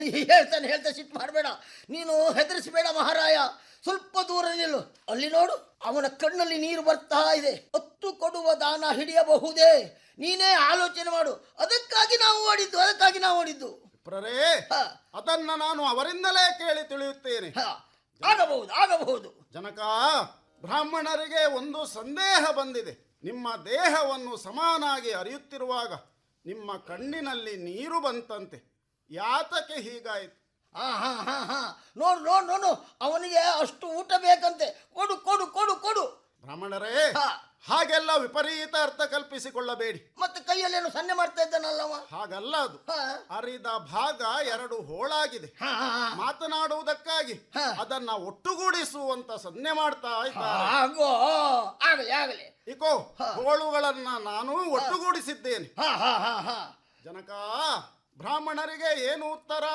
ಹೇಳ್ತಾನೆ ಹೇಳ್ತಾ ಸಿಟ್ಟು ಮಾಡಬೇಡ ನೀನು ಹೆದರಿಸಬೇಡ ಮಹಾರಾಯ ಸ್ವಲ್ಪ ದೂರ ನಿಲ್ಲು ಅಲ್ಲಿ ನೋಡು ಅವನ ಕಣ್ಣಲ್ಲಿ ನೀರು ಬರ್ತಾ ಇದೆ ಹೊತ್ತು ಕೊಡುವ ದಾನ ಹಿಡಿಯಬಹುದೇ ನೀನೇ ಆಲೋಚನೆ ಮಾಡು ಅದಕ್ಕಾಗಿ ನಾವು ಓಡಿದ್ದು ಅದಕ್ಕಾಗಿ ನಾವು ಓಡಿದ್ದು ಪ್ರರೇ ಹ, ಅದನ್ನ ನಾನು ಅವರಿಂದಲೇ ಕೇಳಿ ತಿಳಿಯುತ್ತೇನೆ ಹ, ಆಗಬಹುದು ಆಗಬಹುದು ಜನಕ ಬ್ರಾಹ್ಮಣರಿಗೆ ಒಂದು ಸಂದೇಹ ಬಂದಿದೆ ನಿಮ್ಮ ದೇಹವನ್ನು ಸಮಾನಾಗಿ ಅರಿಯುತ್ತಿರುವಾಗ ನಿಮ್ಮ ಕಣ್ಣಿನಲ್ಲಿ ನೀರು ಬಂತಂತೆ ಯಾತಕ್ಕೆ ಹೀಗಾಯಿತು ಹಾ ಹಾ ಹಾ ಹಾ ನೋಡು ನೋಡು ನೋಡು ಅವನಿಗೆ ಅಷ್ಟು ಊಟ ಬೇಕಂತೆ ಕೊಡು ಕೊಡು ಕೊಡು ಕೊಡು ಬ್ರಾಹ್ಮಣರೇ ಹ, ಹಾಗೆಲ್ಲ ವಿಪರೀತ ಅರ್ಥ ಕಲ್ಪಿಸಿಕೊಳ್ಳಬೇಡಿ ಮತ್ತೆ ಕೈಯಲ್ಲೇನು ಸನ್ನೆ ಮಾಡ್ತಾ ಇದ್ದಾನಲ್ಲವ ಹಾಗಲ್ಲ ಅದು ಹ, ಅರಿದ ಭಾಗ ಎರಡು ಹೋಳಾಗಿದೆ ಹಾ, ಹಾ, ಹಾ. ಮಾತನಾಡುವುದಕ್ಕಾಗಿ ಹ. ಅದನ್ನ ಒಟ್ಟುಗೂಡಿಸುವಂತ ಸನ್ನೆ ಮಾಡ್ತಾ ಇದ್ದಾರೆ ಆಗೋ ಆಗಲಿ ಆಗಲಿ ಇಕೋ ಹೋಳುಗಳನ್ನ ನಾನು ಒಟ್ಟುಗೂಡಿಸಿದ್ದೇನೆ ಹಾ ಹಾ ಹಾ ಹಾ ಜನಕ ಬ್ರಾಹ್ಮಣರಿಗೆ ಏನು ಉತ್ತರ